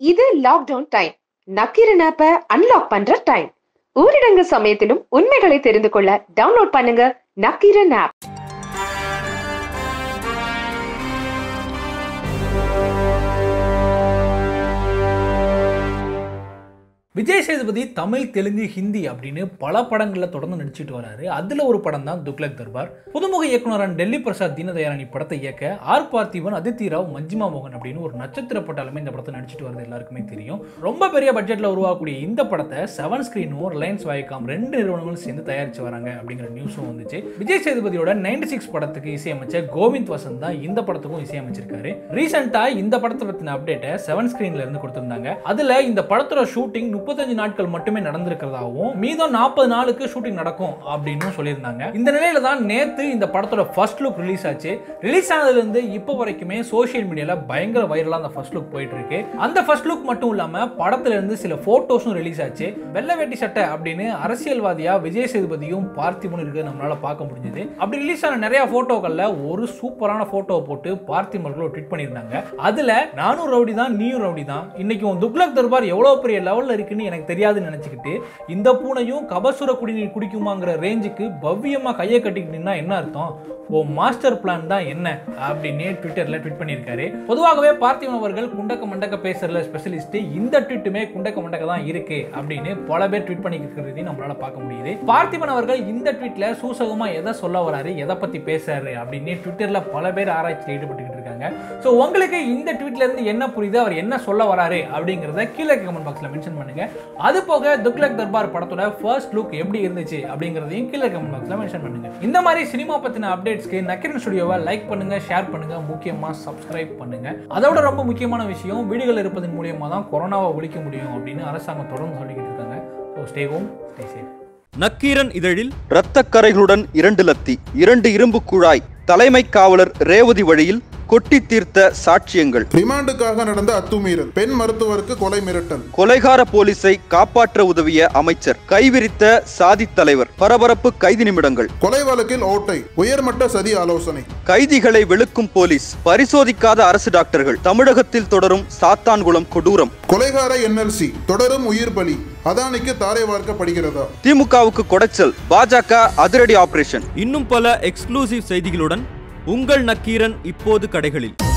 இது lockdown time Nakkheeran ஆப்பை unlock பண்ற டைம் ஊரடங்கு சமயத்திலும் உண்மைகளை தெரிந்து கொள்ள டவுன்லோட் பண்ணுங்க நக்கீரன் ஆப் விஜய் சேதுபதி தமிழ் தெலுங்கு ஹிந்தி அப்படின்னு பல படங்களில் தொடர்ந்து நடிச்சிட்டு வராரு அதில் ஒரு படம் தான் துக்லக் தர்பார் புதுமுக இயக்குனரான டெல்லி பிரசாத் தீனதயாளனி படத்தை இயக்க ஆர் பார்த்திபன் அதித்தி ராவ் மஞ்சிமா மோகன் அப்படின்னு ஒரு நட்சத்திர பட்டாலுமே இந்த படத்தை நடிச்சிட்டு வரது எல்லாருக்குமே தெரியும் ரொம்ப பெரிய பட்ஜெட்டில் உருவாக்கக்கூடிய இந்த படத்தை செவன் ஸ்கிரீனும் ரிலையன்ஸ் வாய்க்காம் ரெண்டு நிறுவனங்களும் சேர்ந்து தயாரிச்சு வராங்க அப்படிங்கிற நியூஸும் வந்துச்சு விஜய் சேதுபதியோட நைன்டி சிக்ஸ் படத்துக்கு இசையமைச்ச கோவிந்த் வசந்த் தான் இந்த படத்துக்கும் இசையமைச்சிருக்காரு ரீசெண்டா இந்த படத்தை பத்தின அப்டேட்டை செவன் ஸ்கிரீன்ல இருந்து கொடுத்திருந்தாங்க அதுல இந்த படத்தோட ஷூட்டிங் முப்பத்தஞ்சு நாட்கள் மட்டுமே நடந்திருக்கிறதாவும் மீதம் நாற்பது நாளுக்கு ஷூட்டிங் நடக்கும் அப்படின்னு சொல்லியிருந்தாங்க இந்த நிலையில தான் நேத்து இந்த படத்தோட ஃபர்ஸ்ட் லுக் ரிலீஸ் ஆச்சு ரிலீஸ் ஆனதுல இருந்து இப்போ வரைக்குமே சோஷியல் மீடியால பயங்கர வைரலா அந்த ஃபர்ஸ்ட் லுக் போயிட்டு இருக்கு அந்த ஃபர்ஸ்ட் லுக் மட்டும் இல்லாம படத்துல இருந்து சில போட்டோஸும் ரிலீஸ் ஆச்சு வெள்ளை வேட்டி சட்டை அப்படின்னு அரசியல்வாதியா விஜய் சேதுபதியும் பார்த்திபனும் இருக்கு நம்மளால பார்க்க முடிஞ்சது அப்படி ரிலீஸ் ஆன நிறைய போட்டோக்கள்ல ஒரு சூப்பரான போட்டோவை போட்டு பார்த்திபர்கள் ட்வீட் பண்ணியிருந்தாங்க அதுல நானும் ரவுடி தான் நீயும் ரவுடி தான் இன்னைக்கு உன் துக்ளக் தர்பார் எவ்வளவு பெரிய லெவல்ல இருக்குன்னு எனக்கு தெரியாதுன்னு நினைச்சுக்கிட்டு இந்த பூனையும் கபசுர குடிநீர் குடிக்குமாங்கிற ரேஞ்சுக்கு பவ்யமா கையை கட்டிக்கிட்டு நின்னா என்ன அர்த்தம் ஓ மாஸ்டர் பிளான் தான் என்ன அப்படின்னு ட்விட்டர்ல ட்வீட் பண்ணியிருக்காரு பொதுவாகவே பார்த்திபன் அவர்கள் குண்டக்க மண்டக்க பேசுறதுல ஸ்பெஷலிஸ்ட் இந்த ட்வீட்டுமே குண்டக்க மண்டக்க தான் இருக்கு அப்படின்னு பல பேர் ட்வீட் பண்ணிக்கிறதையும் நம்மளால பார்க்க முடியுது பார்த்திபன் அவர்கள் இந்த ட்வீட்ல சூசகமா எதை சொல்ல வராரு எதை பத்தி பேசுறாரு அப்படின்னு ட்விட்டர்ல பல பேர் ஆராய்ச்சியில் ஈடுபட்டுக்கிட்டு இருக்காங்க ஸோ உங்களுக்கு இந்த ட்வீட்ல இருந்து என்ன புரியுது அவர் என்ன சொல்ல வராரு அப்படிங்கிறத கீழே கமெண்ட் பாக்ஸ்ல மென்ஷன் பண்ணுங்க அது போக துக்லக் தர்பார் படத்தோட ஃபர்ஸ்ட் லுக் எப்படி இருந்துச்சு அப்படிங்கிறதையும் கீழே கமெண்ட் பாக்ஸ்ல மென்ஷன் பண்ணுங்க இந்த மாதிரி சினிமா பத்தின அப்டேட்ஸ்க்கு நக்கிரன் ஸ்டுடியோவை லைக் பண்ணுங்க ஷேர் பண்ணுங்க முக்கியமா சப்ஸ்கிரைப் பண்ணுங்க அதோட ரொம்ப முக்கியமான விஷயம் வீடுகள் இருப்பதன் மூலியமா தான் கொரோனாவை ஒழிக்க முடியும் அப்படின்னு அரசாங்கம் தொடர்ந்து சொல்லிக்கிட்டு இருக்காங்க so stay home stay safe Nakkeeran இதழில் இரத்தக் கரைகளுடன் இரண்டு லத்தி இரண்டு இரும்பு குழாய் தலைமை காவலர் ரேவதி வழியில் கொட்டி தீர்த்த சாட்சியங்கள் ரிமாண்டுக்காக நடந்த அத்துமீறல் பெண் மருத்துவருக்கு கொலை மிரட்டல் கொலைகார போலீஸை காப்பாற்ற உதவிய அமைச்சர் கைவிரித்த சாதி தலைவர் பரபரப்பு கைதி நிமிடங்கள் கொலை வழக்கில் ஓட்டை உயர்மட்ட சதி ஆலோசனை கைதிகளை வெளுக்கும் போலீஸ் பரிசோதிக்காத அரசு டாக்டர்கள் தமிழகத்தில் தொடரும் சாத்தான்குளம் கொடூரம் கொலைகார என்எல்சி தொடரும் உயிர் பலி அதானிக்கு தாரை வார்க்கப்படுகிறதா திமுகவுக்கு கொடைச்சல் பாஜக அதிரடி ஆபரேஷன் இன்னும் பல எக்ஸ்க்ளூசிவ் செய்திகளுடன் உங்கள் நக்கீரன் இப்போது கடைகளில்